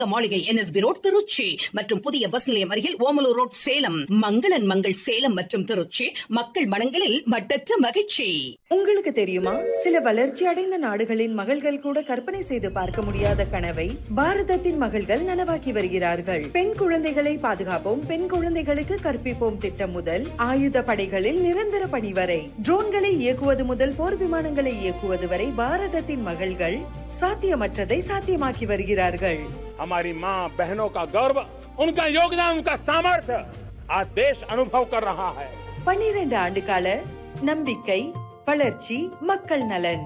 மாளிகை NSP road Trichy மற்றும் புதிய பஸ் நிலையம் அருகில் ஓமலூர் ரோட் சேலம் மங்களன் மங்கள் சேலம் மற்றும் திருச்சி மக்கள் மனங்களில் மட்டற்ற மகிழ்ச்சி உங்களுக்கு தெரியுமா சில வளர்ச்சி அடைந்த நாடுகளின் மகள்கள் கூட கற்பனை செய்து பார்க்க முடியாத கனவை பாரதத்தின் மகள்கள் நனவாக்கி வருகிறார்கள் பெண் குழந்தைகளை பாதுகாப்போம் பெண் குழந்தைகளுக்கு கற்பிப்போம் திட்டம் முதல் ஆயுத படைகளில் நிரந்தர பணி வரை ட்ரோன்களை இயக்குவது முதல் போர் விமானங்களை இயக்குவது வரை பாரதத்தின் மகள்கள் சாத்தியமற்றதை சாத்தியமாக்கி வருகிறார்கள் हमारी माँ बहनों का गौरव उनका योगदान उनका सामर्थ्य आज देश अनुभव कर रहा है பன்னிரண்டு ஆண்டு கால நம்பிக்கை வளர்ச்சி மக்கள் நலன்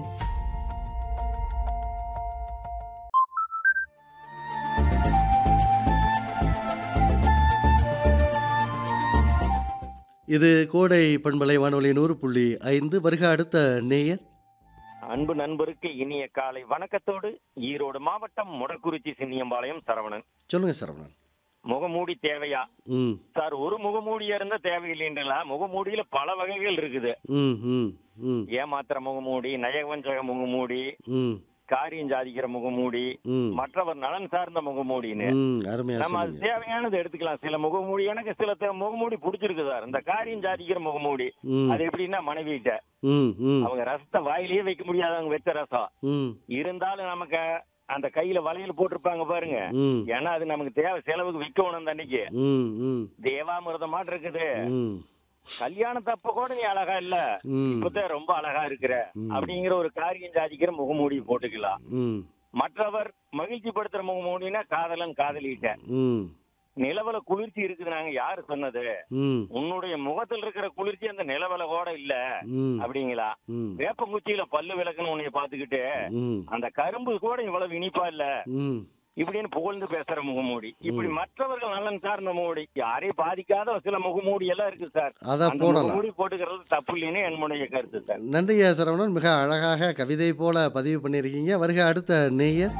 இது கோடை பண்பலை வானொலி நூறு புள்ளி ஐந்து வருக அடுத்த நேயர் அன்பு நண்பருக்கு இனிய காலை வணக்கத்தோடு ஈரோடு மாவட்டம் முடக்குறிச்சி சின்னியம்பாளையம் சரவணன் சொல்லுங்க சரவணன் முகமூடி தேவையா ம் சார் ஒரு முகமூடியா இருந்தா தேவையில்லைன்றா முகமூடியில பல வகைகள் இருக்குது ம் ம் ம் ஏமாத்திர முகமூடி நயவஞ்சக முகமூடி ம் காரியம் சாதிக்கிற முகமூடி ம் மற்றவர் நலன் சார்ந்த முகமூடின்னு ம் அருமையா நம்ம அது சொன்னீங்க தேவையானது எடுத்துக்கலாம் சில முகமூடி எனக்கு சில தே- முகமூடி பிடிச்சிருக்கு சார் இந்த காரியம் சாதிக்கிற முகமூடி ம் அது எப்படின்னா மனைவிட்ட ம் ம் அவங்க ரசத்தை வாயிலேயே வைக்க முடியாது அவங்க வெச்ச ரசம் ம் இருந்தாலும் நமக்கு அந்த கையில வளையல் போட்டிருப்பாங்க பாருங்க ம் ஏன்னா அது நமக்கு தேவை செலவுக்கு விற்கணும் அந்த அன்னைக்கு ம் ம் தேவாமிர்தம் மாட்டு இருக்குது ம் கல்யாணத்தப்ப கூட நீ அழகா இல்ல ம் இப்பதான் ரொம்ப அழகா இருக்கிற ம். அப்படிங்கிற ஒரு காரியம் சாதிக்கிற முகமூடி போட்டுக்கலாம் ம் மற்றவர் மகிழ்ச்சி படுத்துற முகமூடினா காதலன் காதலிட்ட ம் நிலவல குளிர்ச்சி இருக்குது நாங்க யாரு சொன்னது ம் உன்னுடைய முகத்தில் இருக்கிற குளிர்ச்சி அந்த நிலவல கூட இல்ல ம் அப்படிங்களா ம் வேப்பங்குச்சியில பல்லு விளக்குன்னு உன்னைய பாத்துக்கிட்டு ம் அந்த கரும்பு கூட இவ்வளவு இனிப்பா இல்ல ம் இப்படின்னு புகழ்ந்து பேசுற முகமூடி இப்படி மற்றவர்கள் நலன் சார்ந்த முகமூடி யாரையும் பாதிக்காத சில முகமூடி எல்லாம் இருக்கு சார் அதான் அந்த போடலாம் முகமூடி போட்டுக்கிறது தப்பு இல்லைன்னு என்னுடைய கருத்து சார் நன்றியா சரவணன் மிக அழகாக கவிதை போல பதிவு பண்ணியிருக்கீங்க வருக அடுத்த நேயர்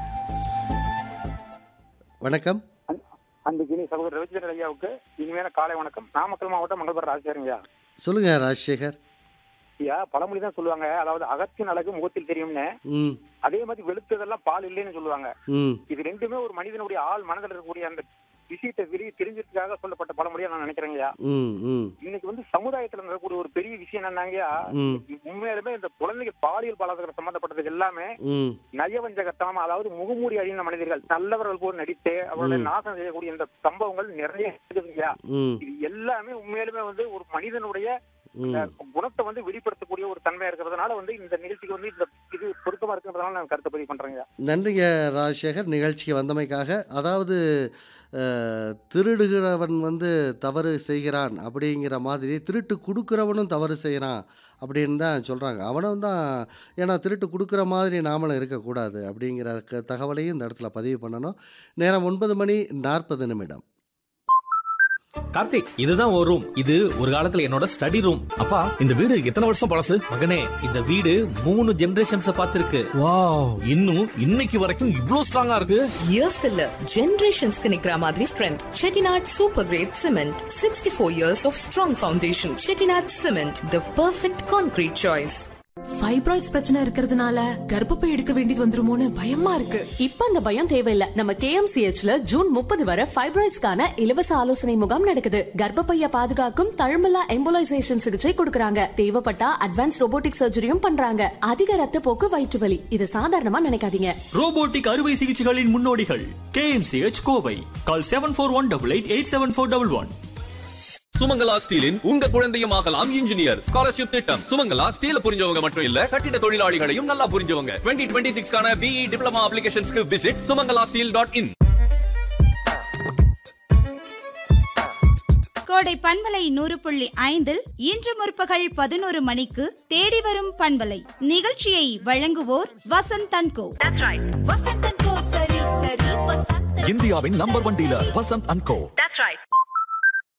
வணக்கம் அன்றைக்கு இனி சகோதரர் ரவிச்சந்திரன் ஐயாவுக்கு இனிமையான காலை வணக்கம் நாமக்கல் மாவட்டம் மங்களபுரம் ராஜசேகரங்கய்யா சொல்லுங்க ராஜசேகர் ஐயா பழமொழி தான் சொல்லுவாங்க அதாவது அகத்தின் அழகு முகத்தில் தெரியும்னு ம் அதே மாதிரி வெளுத்ததெல்லாம் பால் இல்லைன்னு சொல்லுவாங்க ம் இது ரெண்டுமே ஒரு மனிதனுடைய ஆள் மனதில் இருக்கக்கூடிய அந்த விஷயத்தை விரி தெரிஞ்சதுக்காக சொல்லப்பட்ட பழமொழியா நான் நினைக்கிறேங்கய்யா ம் ம் இன்னைக்கு வந்து சமுதாயத்துல நடக்கக்கூடிய ஒரு பெரிய விஷயம் என்னன்னாங்கய்யா ம் உண்மையாலுமே இந்த குழந்தைங்க பாலியல் பலாத்காரம் சம்பந்தப்பட்டது எல்லாமே ம் நயவஞ்சகத்தனம் அதாவது முகமூடி அழிந்த மனிதர்கள் நல்லவர்கள் போல் நடித்து அவர்களை நாசம் செய்யக்கூடிய இந்த சம்பவங்கள் நிறைய இருக்குதுங்கய்யா ம் இது எல்லாமே உண்மையிலுமே வந்து ஒரு மனிதனுடைய ம் அஹ், குணத்தை வந்து வெளிப்படுத்தக்கூடிய ஒரு தன்மையா இருக்கிறதுனால வந்து இந்த நிகழ்ச்சிக்கு வந்து இந்த இது பொருத்தமா இருக்குன்றதுனால நான் கருத்தை பதிவு பண்றேங்க நன்றிங்க ராஜசேகர் நிகழ்ச்சிக்கு வந்தமைக்காக அதாவது அஹ், திருடுகிறவன் வந்து தவறு செய்கிறான் அப்படிங்கிற மாதிரி திருட்டு கொடுக்குறவனும் தவறு செய்கிறான் அப்படின்னு தான் சொல்கிறாங்க அவனும் தான் ஏன்னா திருட்டு கொடுக்குற மாதிரி நாமளும் இருக்கக்கூடாது அப்படிங்கிற க தகவலையும் இந்த இடத்துல பதிவு பண்ணணும் நேரம் ஒன்பது மணி நாற்பது நிமிடம் கார்த்திக் இதுதான் ஒரு ரூம் இது ஒரு காலத்துல என்னோட ஸ்டடி ரூம் அப்பா இந்த வீடு எத்தனை வருஷம் பழசு மகனே இந்த வீடு மூணு ஜெனரேஷன்ஸ் பார்த்திருக்கு வாவ் இன்னும் இன்னைக்கு வரைக்கும் இவ்ளோ ஸ்ட்ராங்கா இருக்கு இயர்ஸ்க்கு இல்ல ஜெனரேஷன்ஸ்க்கு நிக்கிற மாதிரி strength Chettinad super great cement sixty four years of strong foundation Chettinad cement the perfect concrete choice fibroids பிரச்சனை இருக்கிறதுனால கர்ப்பப்பை எடுக்க வேண்டியது வந்துருமோன்னு பயமா இருக்கு இப்ப அந்த பயம் தேவையில்ல நம்ம கேஎம்சிஹெச்ல ஜூன் முப்பது வரை ஃபைப்ராய்ட்ஸ்க்கான இலவச ஆலோசனை முகாம் நடக்குது கர்ப்பப்பைய பாதுகாக்கும் தழும்பலா எம்போலைசேஷன் சிகிச்சை கொடுக்கறாங்க தேவைப்பட்டா அட்வான்ஸ் ரோபோட்டிக் சர்ஜரியும் பண்றாங்க அதிக ரத்த போக்கு வயிற்று வலி இது சாதாரணமா நினைக்காதீங்க ரோபோட்டிக் அறுவை சிகிச்சைகளின் முன்னோடிகள் KMCH Kovai call seven four one double eight eight seven four double one Sumangala ஸ்டீலின் உங்க குழந்தையும் ஆகலாம் இன்ஜினியர் ஸ்காலர்ஷிப் திட்டம் சுமங்கலா ஸ்டீல புரிஞ்சவங்க மட்டும் இல்ல கட்டிட தொழிலாளிகளையும் நல்லா புரிஞ்சவங்க டுவெண்ட்டி டுவெண்ட்டி சிக்ஸ்க்கான பிஇ டிப்ளமா அப்ளிகேஷன்ஸ்க்கு visit Sumangala steel dot in கோடை பண்பலை நூறு புள்ளி ஐந்தில் இன்று முற்பகல் பதினோரு மணிக்கு தேடி வரும் பண்பலை நிகழ்ச்சியை வழங்குவோர் வசந்த் தன்கோ இந்தியாவின் number one dealer Vasanth and Co